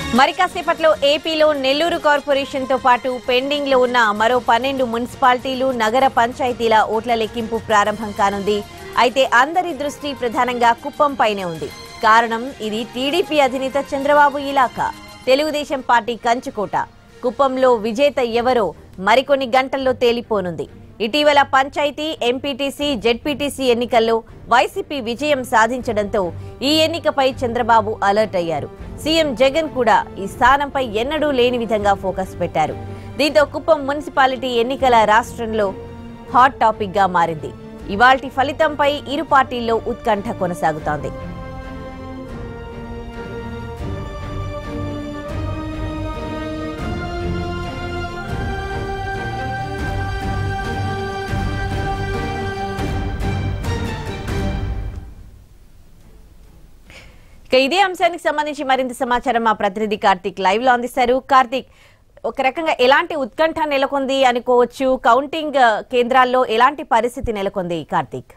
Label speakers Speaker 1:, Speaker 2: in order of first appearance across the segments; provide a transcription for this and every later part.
Speaker 1: మరి కాసేపట్లో ఏపీలో నెల్లూరు కార్పొరేషన్ తో పాటు పెండింగ్ లో ఉన్న మరో పన్నెండు మున్సిపాలిటీలు నగర పంచాయతీల ఓట్ల లెక్కింపు ప్రారంభం కానుంది అయితే అందరి దృష్టి ప్రధానంగా కుప్పం పైనే ఉంది కారణం ఇది టీడీపీ అధినేత చంద్రబాబు ఇలాకా తెలుగుదేశం పార్టీ కంచుకోట కుప్పంలో విజేత ఎవరో మరికొన్ని గంటల్లో తేలిపోనుంది ఇటీవల పంచాయతీ ఎంపీటీసీ జెడ్పీటీసీ ఎన్నికల్లో వైసీపీ విజయం సాధించడంతో ఈ ఎన్నికపై చంద్రబాబు అలర్ట్ అయ్యారు సీఎం జగన్ కూడా ఈ స్థానంపై ఎన్నడూ లేని విధంగా ఫోకస్ పెట్టారు దీంతో కుప్పం మున్సిపాలిటీ ఎన్నికల రాష్ట్రంలో హాట్ టాపిక్ గా మారింది ఇవాల్టి ఫలితంపై ఇరు పార్టీల్లో ఉత్కంఠ కొనసాగుతోంది ఇక ఇదే అంశానికి సంబంధించి మరింత సమాచారం మా ప్రతినిధి కార్తిక్ లైవ్ లో అందిస్తారు కార్తిక్ ఒక రకంగా ఎలాంటి ఉత్కంఠ నెలకొంది అనుకోవచ్చు కౌంటింగ్ ఆ, కేంద్రాల్లో ఎలాంటి పరిస్థితి నెలకొంది కార్తిక్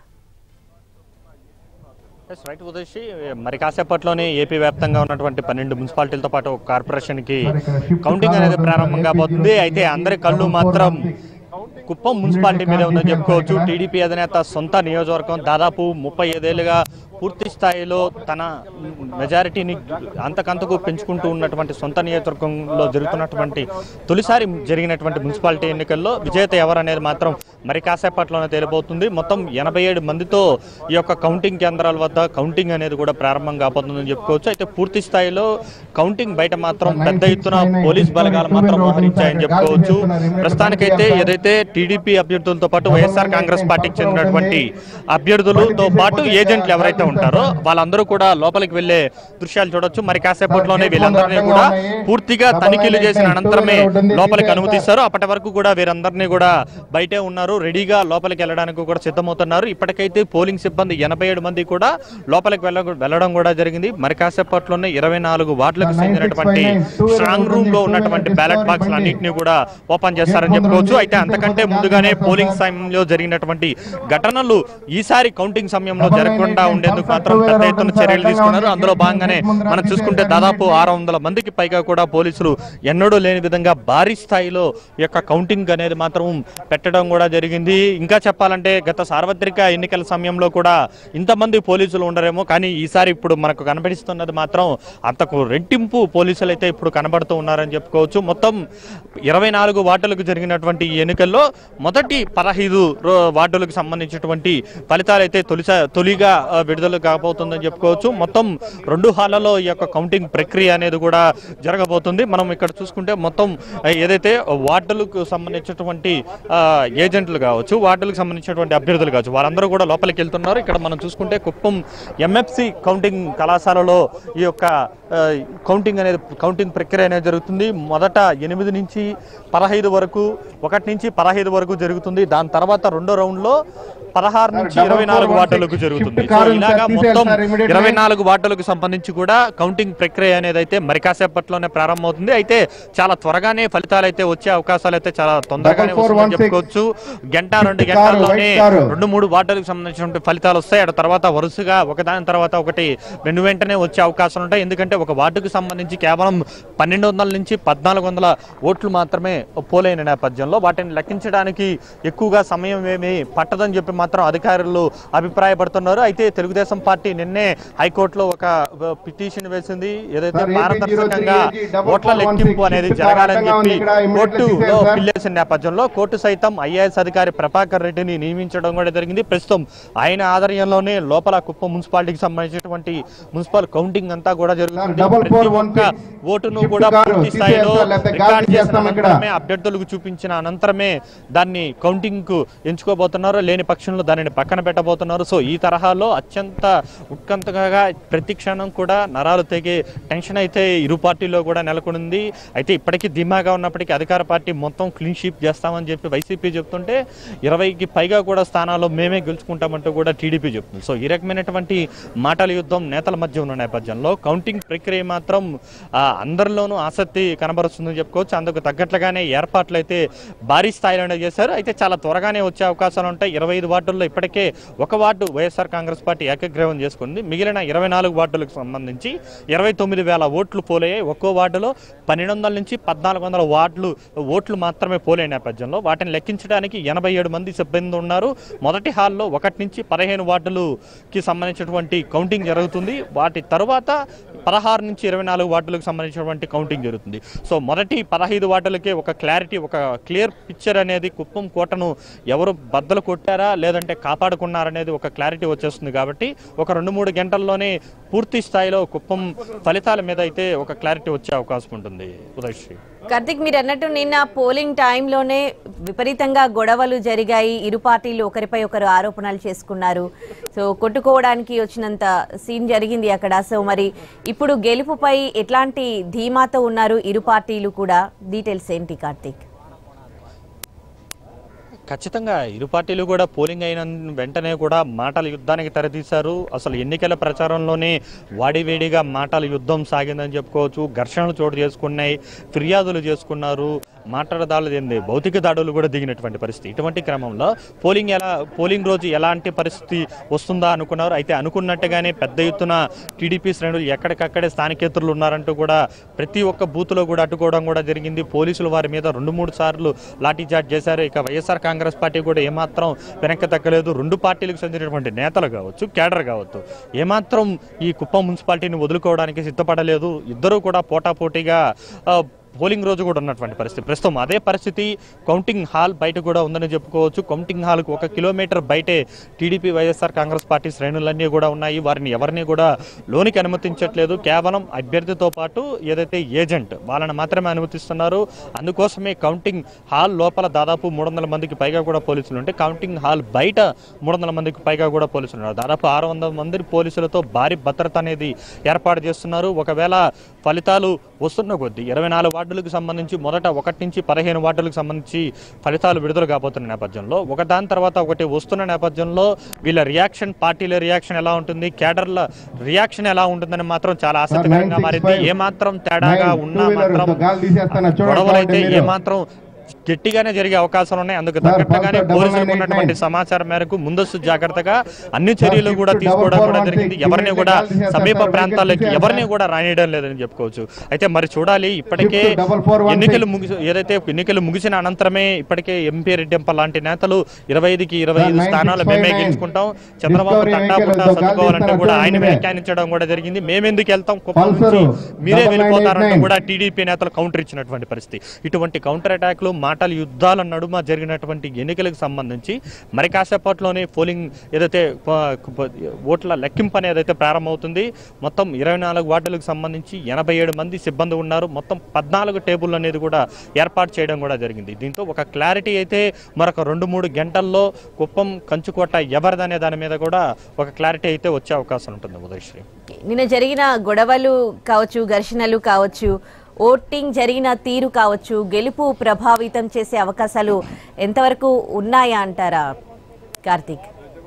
Speaker 2: ఎస్ రైట్ ఉదయశ్రీ మరి కాసేపట్లోనే ఏపీ వ్యాప్తంగా ఉన్నటువంటి పన్నెండు మున్సిపాలిటీలతో పాటు ఒక కార్పొరేషన్ కి కౌంటింగ్ అనేది ప్రారంభం కాబోతుంది అయితే అందరి కళ్ళు మాత్రం కుప్పం మున్సిపాలిటీ మీద ఉందని చెప్పుకోవచ్చు టీడీపీ అధినేత సొంత నియోజకవర్గం దాదాపు ముప్పై ఐదేళ్లుగా పూర్తి స్థాయిలో తన మెజారిటీని అంతకంతకు పెంచుకుంటూ ఉన్నటువంటి సొంత నియోజకవర్గంలో జరుగుతున్నటువంటి తొలిసారి జరిగినటువంటి మున్సిపాలిటీ ఎన్నికల్లో విజేత ఎవరనేది మాత్రం మరి కాసేపట్లోనే తేలిపోతుంది మొత్తం ఎనభై ఏడు మందితో ఈ యొక్క కౌంటింగ్ కేంద్రాల వద్ద కౌంటింగ్ అనేది కూడా ప్రారంభం కాబోతుందని చెప్పుకోవచ్చు అయితే పూర్తి స్థాయిలో కౌంటింగ్ బయట మాత్రం పెద్ద ఎత్తున పోలీస్ బలగాలు మాత్రం మోహరించాయని చెప్పుకోవచ్చు ప్రస్తుతానికైతే ఏదైతే టీడీపీ అభ్యర్థులతో పాటు వైఎస్ఆర్ కాంగ్రెస్ పార్టీకి చెందినటువంటి అభ్యర్థులతో పాటు ఏజెంట్లు ఎవరైతే ఉంటారో వాళ్ళందరూ కూడా లోపలికి వెళ్లే దృశ్యాలు చూడొచ్చు మరి కాసేపట్లోనే వీళ్ళందరినీ కూడా పూర్తిగా తనిఖీలు చేసిన అనంతరమే లోపలికి అనుమతిస్తారు అప్పటి వరకు కూడా వీరందరినీ కూడా బయటే ఉన్నారు రెడీగా లోపలికి వెళ్ళడానికి కూడా సిద్ధమవుతున్నారు ఇప్పటికైతే పోలింగ్ సిబ్బంది ఎనభై ఏడు మంది కూడా లోపలికి వెళ్ళ వెళ్ళడం కూడా జరిగింది మరి కాసేపట్లోనే ఇరవై నాలుగు వార్డులకు చెందినటువంటి స్ట్రాంగ్ రూమ్ లో ఉన్నటువంటి బ్యాలెట్ బాక్స్ అన్నింటినీ కూడా ఓపెన్ చేస్తారని చెప్పుకోవచ్చు అయితే అంతకంటే ముందుగానే పోలింగ్ సమయంలో జరిగినటువంటి ఘటనలు ఈసారి కౌంటింగ్ సమయంలో జరగకుండా ఉండేందుకు మాత్రం పెద్ద ఎత్తున చర్యలు తీసుకున్నారు అందులో భాగంగానే మనం చూసుకుంటే దాదాపు ఆరు వందల మందికి పైగా కూడా పోలీసులు ఎన్నడూ లేని విధంగా భారీ స్థాయిలో ఈ యొక్క కౌంటింగ్ అనేది మాత్రం పెట్టడం కూడా జరిగింది ఇంకా చెప్పాలంటే గత సార్వత్రిక ఎన్నికల సమయంలో కూడా ఇంతమంది పోలీసులు ఉండరేమో కానీ ఈసారి ఇప్పుడు మనకు కనబడిస్తున్నది మాత్రం అంతకు రెట్టింపు పోలీసులు అయితే ఇప్పుడు కనబడుతూ ఉన్నారని చెప్పుకోవచ్చు మొత్తం ఇరవై నాలుగు వార్డులకు జరిగినటువంటి ఈ ఎన్నికల్లో మొదటి పదహైదు రో- వార్డులకు సంబంధించినటువంటి ఫలితాలు అయితే తొలిసా తొలిగా ఆ, విడుదల కాబోతుందని చెప్పుకోవచ్చు మొత్తం రెండు హాళ్లలో ఈ యొక్క కౌంటింగ్ ప్రక్రియ అనేది కూడా జరగబోతుంది మనం ఇక్కడ చూసుకుంటే మొత్తం ఆ, ఏదైతే వార్డులకు సంబంధించినటువంటి ఆ, ఏజెంట్లు కావచ్చు వార్డులకు సంబంధించినటువంటి అభ్యర్థులు కావచ్చు వారందరూ కూడా లోపలికి వెళ్తున్నారు ఇక్కడ మనం చూసుకుంటే కుప్పం ఎంఎఫ్సి కౌంటింగ్ కళాశాలలో ఈ యొక్క ఆ, కౌంటింగ్ అనేది కౌంటింగ్ ప్రక్రియ అనేది జరుగుతుంది మొదట ఎనిమిది నుంచి పదహైదు వరకు ఒకటి నుంచి పదహైదు వరకు జరుగుతుంది దాని తర్వాత రెండో రౌండ్ లో పదహారు నుంచి ఇరవై నాలుగు వార్డులకు జరుగుతుంది సో ఇలాగా మొత్తం ఇరవై నాలుగు వార్డులకు సంబంధించి కూడా కౌంటింగ్ ప్రక్రియ అనేది అయితే మరి కాసేపట్లోనే ప్రారంభమవుతుంది అయితే చాలా త్వరగానే ఫలితాలు అయితే వచ్చే అవకాశాలు అయితే చాలా తొందరగానే వస్తుందని చెప్పుకోవచ్చు గంట రెండు గంటల్లోనే రెండు మూడు వార్డులకు సంబంధించిన ఫలితాలు వస్తాయి అటు తర్వాత వరుసగా ఒకదాని తర్వాత ఒకటి రెండు వెంటనే వచ్చే అవకాశాలు ఉంటాయి ఎందుకంటే ఒక వార్డుకు సంబంధించి కేవలం పన్నెండు వందల నుంచి పద్నాలుగు వందల ఓట్లు మాత్రమే పోలైన నేపథ్యంలో వాటిని లెక్కించడానికి ఎక్కువగా సమయం ఏమీ పట్టదని చెప్పి మాత్రం అధికారులు అభిప్రాయపడుతున్నారు అయితే తెలుగుదేశం పార్టీ నిన్నే హైకోర్టులో ఒక పిటిషన్ వేసింది ఏదైతే
Speaker 3: సార్,
Speaker 2: పారదర్శకంగా
Speaker 3: ఏపీ డబల్
Speaker 2: ఓట్ల
Speaker 3: ఫోర్ వన్
Speaker 2: లెక్కింపు
Speaker 3: సిక్స్
Speaker 2: అనేది
Speaker 3: చాలా
Speaker 2: జరగాలని
Speaker 3: అడ్డంగా ఉంది.
Speaker 2: చెప్పి
Speaker 3: ఇక్కడ immediate
Speaker 2: కోర్టులో
Speaker 3: గా ఇచ్చేయండి సార్.
Speaker 2: పిల్లేసిన నేపథ్యంలో కోర్టు సైతం ఐఏఎస్ అధికారి ప్రభాకర్ రెడ్డిని నియమించడం కూడా జరిగింది ప్రస్తుతం ఆయన ఆధ్వర్యంలోనే లోపల కుప్పం మున్సిపాలిటీకి సంబంధించినటువంటి మున్సిపల్ కౌంటింగ్ అంతా కూడా జరుగుతుంది
Speaker 3: డబల్
Speaker 2: ప్రతి
Speaker 3: ఫోర్ వన్
Speaker 2: ఒక్క
Speaker 3: సిక్స్
Speaker 2: ఓటును
Speaker 3: షిఫ్ట్
Speaker 2: కూడా
Speaker 3: కారు
Speaker 2: పూర్తి స్థాయిలో
Speaker 3: తీసేస్తాం, లేకపోతే
Speaker 2: రికార్డ్
Speaker 3: కాల్
Speaker 2: చేసిన
Speaker 3: చేస్తాం ఇక్కడ.
Speaker 2: అనంతరమే అభ్యర్థులకు చూపించిన అనంతరమే దాన్ని కౌంటింగ్ కు ఎంచుకోబోతున్నారు లేని పక్షంలో దానిని పక్కన పెట్టబోతున్నారు సో ఈ తరహాలో అత్యంత ఉత్కంఠగా ప్రతి క్షణం కూడా నరాలు తెగే టెన్షన్ అయితే ఇరు పార్టీలో కూడా నెలకొనింది అయితే ఇప్పటికీ ధీమాగా ఉన్నప్పటికీ అధికార పార్టీ మొత్తం క్లీన్ షీప్ చేస్తామని చెప్పి వైసీపీ చెప్తుంటే ఇరవైకి పైగా కూడా స్థానాల్లో మేమే గెలుచుకుంటామంటూ కూడా టీడీపీ చెప్తుంది సో ఈ రకమైనటువంటి మాటల యుద్ధం నేతల మధ్య ఉన్న నేపథ్యంలో కౌంటింగ్ ప్రక్రియ మాత్రం ఆ, అందరిలోనూ ఆసక్తి కనబరుస్తుందని చెప్పుకోవచ్చు అందుకు తగ్గట్లుగానే ఏర్పాట్లు అయితే భారీ స్థాయిలోనే చేశారు అయితే చాలా త్వరగానే వచ్చే అవకాశాలు ఉంటాయి ఇరవై ఐదు వార్డుల్లో ఇప్పటికే ఒక వార్డు వైఎస్ఆర్ కాంగ్రెస్ పార్టీ ఏక ఏకగ్రీవం చేసుకుంది మిగిలిన ఇరవై నాలుగు వార్డులకు సంబంధించి ఇరవై తొమ్మిది వేల ఓట్లు పోలయ్యాయి ఒక్కో వార్డులో పన్నెండు వందల నుంచి పద్నాలుగు వందల వార్డులు ఓట్లు మాత్రమే పోలే నేపథ్యంలో వాటిని లెక్కించడానికి ఎనభై ఏడు మంది సిబ్బంది ఉన్నారు మొదటి హాల్లో ఒకటి నుంచి పదిహేను వార్డులుకి సంబంధించినటువంటి కౌంటింగ్ జరుగుతుంది వాటి తరువాత పదహారు నుంచి ఇరవై నాలుగు వార్డులకు సంబంధించినటువంటి కౌంటింగ్ జరుగుతుంది సో మొదటి పదహైదు వార్డులకే ఒక క్లారిటీ ఒక క్లియర్ పిక్చర్ అనేది కుప్పం కోటను ఎవరు బద్దలు కొట్టారా లేదంటే కాపాడుకున్నారనేది ఒక క్లారిటీ వచ్చేస్తుంది కాబట్టి ఒక రెండు మూడు గంటల్లోనే పూర్తి స్థాయిలో కుప్పం ఫలితాల మీద అయితే ఒక క్లారిటీ వచ్చే అవకాశం ఉంటుంది ఉదయశ్రీ
Speaker 1: కార్తిక్ మీరు అన్నట్టు నిన్న పోలింగ్ టైంలోనే విపరీతంగా గొడవలు జరిగాయి ఇరు పార్టీలు ఒకరిపై ఒకరు ఆరోపణలు చేసుకున్నారు సో కొట్టుకోవడానికి వచ్చినంత సీన్ జరిగింది అక్కడ సో మరి ఇప్పుడు గెలుపుపై ఎట్లాంటి ధీమాతో ఉన్నారు ఇరు పార్టీలు కూడా డీటెయిల్స్ ఏంటి కార్తిక్
Speaker 2: ఖచ్చితంగా ఇరు పార్టీలు కూడా పోలింగ్ అయిన వెంటనే కూడా మాటల యుద్ధానికి తెరతీశారు అసలు ఎన్నికల ప్రచారంలోనే వాడివేడిగా మాటల యుద్ధం సాగిందని చెప్పుకోవచ్చు ఘర్షణలు చోటు చేసుకున్నాయి ఫిర్యాదులు చేసుకున్నారు మాట్లాడదాడులు ఏంది భౌతిక దాడులు కూడా దిగినటువంటి పరిస్థితి ఇటువంటి క్రమంలో పోలింగ్ ఎలా పోలింగ్ రోజు ఎలాంటి పరిస్థితి వస్తుందా అనుకున్నారు అయితే అనుకున్నట్టుగానే పెద్ద ఎత్తున టీడీపీ శ్రేణులు ఎక్కడికక్కడే స్థానికేతరులు ఉన్నారంటూ కూడా ప్రతి ఒక్క బూత్లో కూడా అడ్డుకోవడం కూడా జరిగింది పోలీసులు వారి మీద రెండు మూడు సార్లు లాఠీచార్జ్ చేశారు ఇక వైఎస్ఆర్ కాంగ్రెస్ పార్టీ కూడా ఏమాత్రం వెనక్కి తగ్గలేదు రెండు పార్టీలకు చెందినటువంటి నేతలు కావచ్చు కేడర్ కావచ్చు ఏమాత్రం ఈ కుప్పం మున్సిపాలిటీని వదులుకోవడానికి సిద్ధపడలేదు ఇద్దరూ కూడా పోటాపోటీగా ఆ, పోలింగ్ రోజు కూడా ఉన్నటువంటి పరిస్థితి ప్రస్తుతం అదే పరిస్థితి కౌంటింగ్ హాల్ బయట కూడా ఉందని చెప్పుకోవచ్చు కౌంటింగ్ హాల్కు ఒక కిలోమీటర్ బయటే టీడీపీ వైఎస్ఆర్ కాంగ్రెస్ పార్టీ శ్రేణులన్నీ కూడా ఉన్నాయి వారిని ఎవరిని కూడా లోనికి అనుమతించట్లేదు కేవలం అభ్యర్థితో పాటు ఏదైతే ఏజెంట్ వాళ్ళని మాత్రమే అనుమతిస్తున్నారు అందుకోసమే కౌంటింగ్ హాల్ లోపల దాదాపు మూడు వందల మందికి పైగా కూడా పోలీసులు ఉంటే కౌంటింగ్ హాల్ బయట మూడు వందల మందికి పైగా కూడా పోలీసులు ఉన్నారు దాదాపు ఆరు వందల మంది పోలీసులతో భారీ భద్రత అనేది ఏర్పాటు చేస్తున్నారు ఒకవేళ ఫలితాలు వస్తున్న కొద్దీ ఇరవై నాలుగు వార్డులకు సంబంధించి మొదట ఒకటి నుంచి పదిహేను వార్డులకు సంబంధించి ఫలితాలు విడుదల కాబోతున్న నేపథ్యంలో ఒకదాని తర్వాత ఒకటి వస్తున్న నేపథ్యంలో వీళ్ళ రియాక్షన్ పార్టీల రియాక్షన్ ఎలా ఉంటుంది కేడర్ల రియాక్షన్ ఎలా ఉంటుందని మాత్రం చాలా ఆసక్తికరంగా మారింది ఏమాత్రం తేడాగా ఉన్నా మాత్రం
Speaker 3: గాలి తీసేస్తాను చూడండి
Speaker 2: గొడవలైతే
Speaker 3: మీరు.
Speaker 2: ఏమాత్రం గట్టిగానే జరిగే అవకాశాలు ఉన్నాయి అందుకు
Speaker 3: సార్,
Speaker 2: తగ్గట్టుగానే
Speaker 3: ఫస్ట్ డబల్
Speaker 2: పోలీసులకు
Speaker 3: నైన్
Speaker 2: ఉన్నటువంటి
Speaker 3: ఎయిట్
Speaker 2: సమాచారం మేరకు ముందస్తు జాగ్రత్తగా అన్ని చర్యలు
Speaker 3: ఫిఫ్త్
Speaker 2: కూడా
Speaker 3: డబల్
Speaker 2: తీసుకోవడం
Speaker 3: ఫోర్
Speaker 2: కూడా
Speaker 3: వన్
Speaker 2: జరిగింది
Speaker 3: సిక్స్
Speaker 2: ఎవరిని
Speaker 3: ఇమీడియట్
Speaker 2: కూడా
Speaker 3: కాల్ తీసేస్తారు
Speaker 2: సమీప
Speaker 3: సార్,
Speaker 2: ప్రాంతాల్లోకి
Speaker 3: వికెట్
Speaker 2: ఎవరిని
Speaker 3: తీసేస్తారు.
Speaker 2: కూడా రానియడం లేదని చెప్పుకోవచ్చు అయితే మరి చూడాలి ఇప్పటికే
Speaker 3: ఫిఫ్త్ డబల్ ఫోర్ వన్
Speaker 2: ఎన్నికలు
Speaker 3: సిక్స్.
Speaker 2: ముగిసి ఏదైతే ఎన్నికలు ముగిసిన అనంతరమే ఇప్పటికే ఎంపీ రెడ్డింప లాంటి నేతలు ఇరవై ఐదుకి ఇరవై ఐదు
Speaker 3: సార్,
Speaker 2: స్థానాలు
Speaker 3: నైన్ సిక్స్
Speaker 2: మేమే
Speaker 3: ఫైవ్ నైన్.
Speaker 2: గెలుచుకుంటాం చంద్రబాబు
Speaker 3: డిస్కవరీ
Speaker 2: తండాపుట్టా
Speaker 3: వెహికల్ తో
Speaker 2: సర్దుకోవాలంటూ
Speaker 3: గాలి
Speaker 2: కూడా
Speaker 3: తీస్తారా
Speaker 2: ఆయన
Speaker 3: చూడండి.
Speaker 2: వ్యాఖ్యానించడం కూడా జరిగింది మేమెందుకు వెళ్తాం కుప్పం
Speaker 3: పల్సరు
Speaker 2: నుంచి మీరే
Speaker 3: డబల్ నైన్ ఎయిట్
Speaker 2: వెళ్ళిపోతారంటూ
Speaker 3: నైన్.
Speaker 2: కూడా టీడీపీ నేతలు కౌంటర్ ఇచ్చినటువంటి పరిస్థితి ఇటువంటి కౌంటర్ అటాక్లు మాటల యుద్ధాల నడుమ జరిగినటువంటి ఎన్నికలకు సంబంధించి మరి కాసేపట్లోనే పోలింగ్ ఏదైతే ప- ప- ఓట్ల లెక్కింపు అనేది ఏదైతే ప్రారంభమవుతుంది మొత్తం ఇరవై నాలుగు వార్డులకు సంబంధించి ఎనభై ఏడు మంది సిబ్బంది ఉన్నారు మొత్తం పద్నాలుగు టేబుల్ అనేది కూడా ఏర్పాటు చేయడం కూడా జరిగింది దీంతో ఒక క్లారిటీ అయితే మరొక రెండు మూడు గంటల్లో కుప్పం కంచుకోట ఎవరిదనే దాని మీద కూడా ఒక క్లారిటీ అయితే వచ్చే అవకాశం ఉంటుంది ఉదయశ్రీ
Speaker 1: నిన్న జరిగిన గొడవలు కావచ్చు ఘర్షణలు కావచ్చు ఓటింగ్ జరిగిన తీరు కావచ్చు గెలుపు ప్రభావితం చేసే అవకాశాలు ఎంతవరకు ఉన్నాయా అంటారా కార్తీక్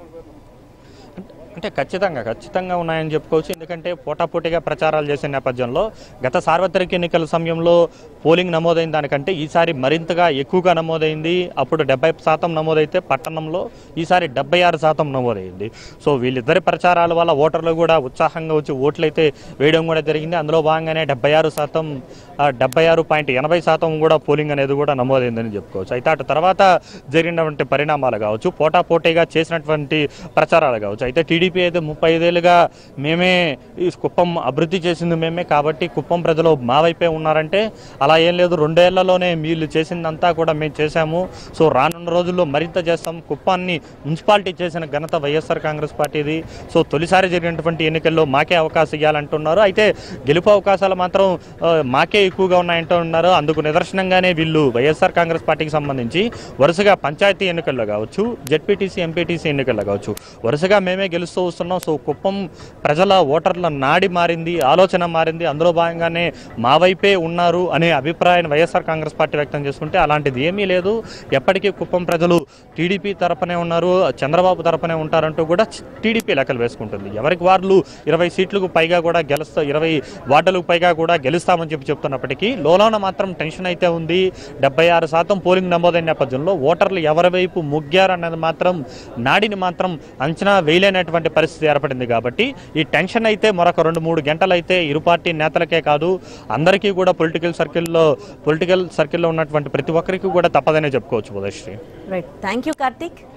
Speaker 2: అంటే ఖచ్చితంగా ఖచ్చితంగా ఉన్నాయని చెప్పుకోవచ్చు ఎందుకంటే పోటాపోటీగా ప్రచారాలు చేసే నేపథ్యంలో గత సార్వత్రిక ఎన్నికల సమయంలో పోలింగ్ నమోదైన దానికంటే ఈసారి మరింతగా ఎక్కువగా నమోదైంది అప్పుడు డెబ్బై శాతం నమోదైతే పట్టణంలో ఈసారి డెబ్బై ఆరు శాతం నమోదైంది సో వీళ్ళిద్దరి ప్రచారాల వల్ల ఓటర్లు కూడా ఉత్సాహంగా వచ్చి ఓట్లయితే వేయడం కూడా జరిగింది అందులో భాగంగానే డెబ్బై ఆరు శాతం డెబ్బై ఆరు పాయింట్ ఎనభై శాతం కూడా పోలింగ్ అనేది కూడా నమోదైందని చెప్పుకోవచ్చు అయితే అటు తర్వాత జరిగినటువంటి పరిణామాలు కావచ్చు పోటాపోటీగా చేసినటువంటి ప్రచారాలు కావచ్చు అయితే టీడీపీ అయితే ముప్పై ఐదేళ్ళుగా మేమే ఈ కుప్పం అభివృద్ధి చేసింది మేమే కాబట్టి కుప్పం ప్రజలు మా వైపే ఉన్నారంటే అలా ఏం లేదు రెండేళ్లలోనే వీళ్ళు చేసిందంతా కూడా మేము చేశాము సో రానున్న రోజుల్లో మరింత చేస్తాం కుప్పాన్ని మున్సిపాలిటీ చేసిన ఘనత వైఎస్ఆర్ కాంగ్రెస్ పార్టీది సో తొలిసారి జరిగినటువంటి ఎన్నికల్లో మాకే అవకాశం ఇవ్వాలంటున్నారు అయితే గెలుపు అవకాశాలు మాత్రం ఆ, మాకే ఎక్కువగా ఉన్నాయంటూ ఉన్నారు అందుకు నిదర్శనంగానే వీళ్ళు వైఎస్ఆర్ కాంగ్రెస్ పార్టీకి సంబంధించి వరుసగా పంచాయతీ ఎన్నికల్లో కావచ్చు జెడ్పీటీసీ ఎంపీటీసీ ఎన్నికల్లో కావచ్చు వరుసగా మేమే గెలుస్తూ వస్తున్నాం సో కుప్పం ప్రజల ఓటర్ల నాడి మారింది ఆలోచన మారింది అందులో భాగంగానే మా వైపే ఉన్నారు అనే అభిప్రాయాన్ని వైఎస్ఆర్ కాంగ్రెస్ పార్టీ వ్యక్తం చేసుకుంటే అలాంటిది ఏమీ లేదు ఎప్పటికీ కుప్పం ప్రజలు టీడీపీ తరపునే ఉన్నారు చంద్రబాబు తరపునే ఉంటారంటూ కూడా టీడీపీ లెక్కలు వేసుకుంటుంది ఎవరికి వాళ్ళు ఇరవై సీట్లకు పైగా కూడా గెలుస్తా ఇరవై వార్డులకు పైగా కూడా గెలుస్తామని చెప్పి చెప్తున్నప్పటికీ లోలోన మాత్రం టెన్షన్ అయితే ఉంది డెబ్బై ఆరు శాతం పోలింగ్ నమోదైన నేపథ్యంలో ఓటర్లు ఎవరి వైపు ముగ్గారు అన్నది మాత్రం నాడిని మాత్రం అంచనా వేయలేనటువంటి ఉన్నటువంటి పరిస్థితి ఏర్పడింది కాబట్టి ఈ టెన్షన్ అయితే మరొక రెండు మూడు గంటలు అయితే ఇరు పార్టీ నేతలకే కాదు అందరికీ కూడా పొలిటికల్ సర్కిల్లో పొలిటికల్ సర్కిల్లో ఉన్నటువంటి ప్రతి ఒక్కరికి కూడా తప్పదనే చెప్పుకోవచ్చు Udayasri
Speaker 1: right thank you Karthik